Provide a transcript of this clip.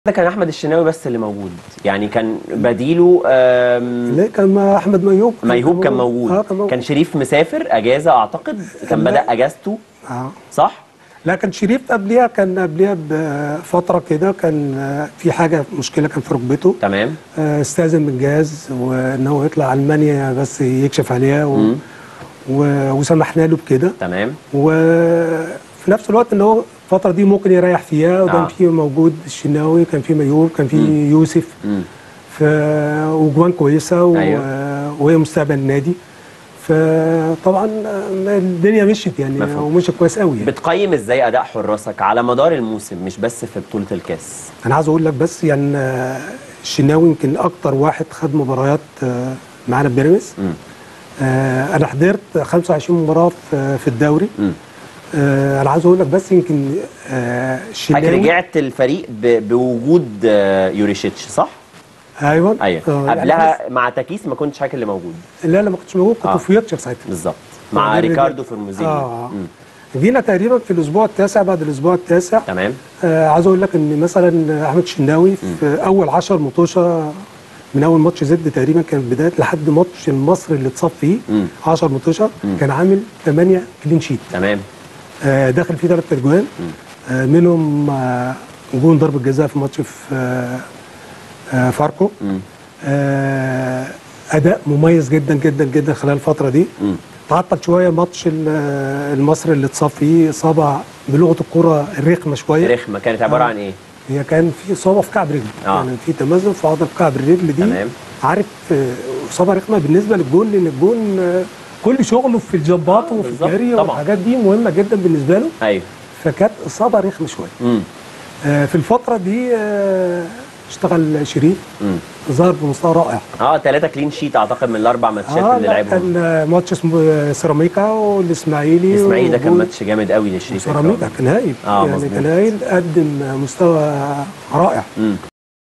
ده كان احمد الشناوي بس اللي موجود يعني كان بديله آم، لا كان مع احمد ميوب ميهوب كان موجود اه كان موجود كان شريف مسافر اجازه اعتقد كان لا. بدا اجازته اه صح لا كان شريف قبليها كان قبليها بفتره كده كان آه، في حاجه مشكله كان في ركبته تمام آه، استاذن من الجهاز وان هو يطلع المانيا بس يكشف عليها و... مم. و... وسمحنا له بكده تمام وفي نفس الوقت ان هو الفتره دي ممكن يريح فيها وكان آه. في موجود الشناوي كان في ميوب كان في يوسف مم. ف وجوان كويسه و... أيوة. وهي مستقبل النادي فطبعا آه، الدنيا مشيت يعني مفهوم. ومشيت كويس قوي يعني. بتقيم ازاي اداء حراسك على مدار الموسم مش بس في بطوله الكاس انا عايز اقول لك بس يعني آه، الشناوي يمكن اكتر واحد خد مباريات آه، معانا في بيراميدز مم. آه، انا حضرت 25 مباراه في في الدوري مم. آه، انا عايز اقول لك بس يمكن آه، حضرتك الشناوي رجعت الفريق ب- بوجود آه، يوريشيتش صح ايوه ايوه آه، يعني قبلها مع تكيس ما كنتش حضرتك اللي موجود بس- لا لا ما كنتش موجود كنت آه. في يوتشر ساعتها بالظبط مع يعني ريكاردو رجع- فورموزيني اه مم. جينا تقريبا في الاسبوع التاسع بعد الاسبوع التاسع تمام آه عايز اقول لك ان مثلا احمد الشناوي في اول 10 مطوشه من اول ماتش زد تقريبا كان بدايه لحد ماتش المصري اللي اتصاب فيه مم. 10 مطوشه كان عامل 8 كلين شيت تمام آه داخل فيه ثلاث اجوان آه منهم آه جون ضربه جزاء في ماتش في آه آه فاركو مم. آه اداء مميز جدا جدا جدا خلال الفتره دي مم. تعطل شويه ماتش ال- آه، المصري اللي اتصاب فيه اصابه بلغه الكره الرخمه شويه رخمه كانت عباره آه. عن ايه هي كان في اصابه في كعب رجل آه. يعني في تمزق في عضله كعب الرجل دي تمام. عارف آه، اصابه رخمه بالنسبه للجون لان الجون آه، كل شغله في الجباط وفي بالظبط، الجري طبعا. والحاجات دي مهمه جدا بالنسبه له ايوه فكانت اصابه رخمه شويه مم. آه، في الفتره دي آه، اشتغل شريف مم. ظهر بمستوى رائع اه ثلاثة كلين شيت اعتقد من الاربع ماتشات اه اللي لا لعبهم كان آه، ماتش اسمه آه، سيراميكا والاسماعيلي الاسماعيلي ده كان وجول- ماتش جامد قوي للشريف سيراميكا كان هايل آه، يعني مظبوط. كان هايل قدم مستوى رائع مم.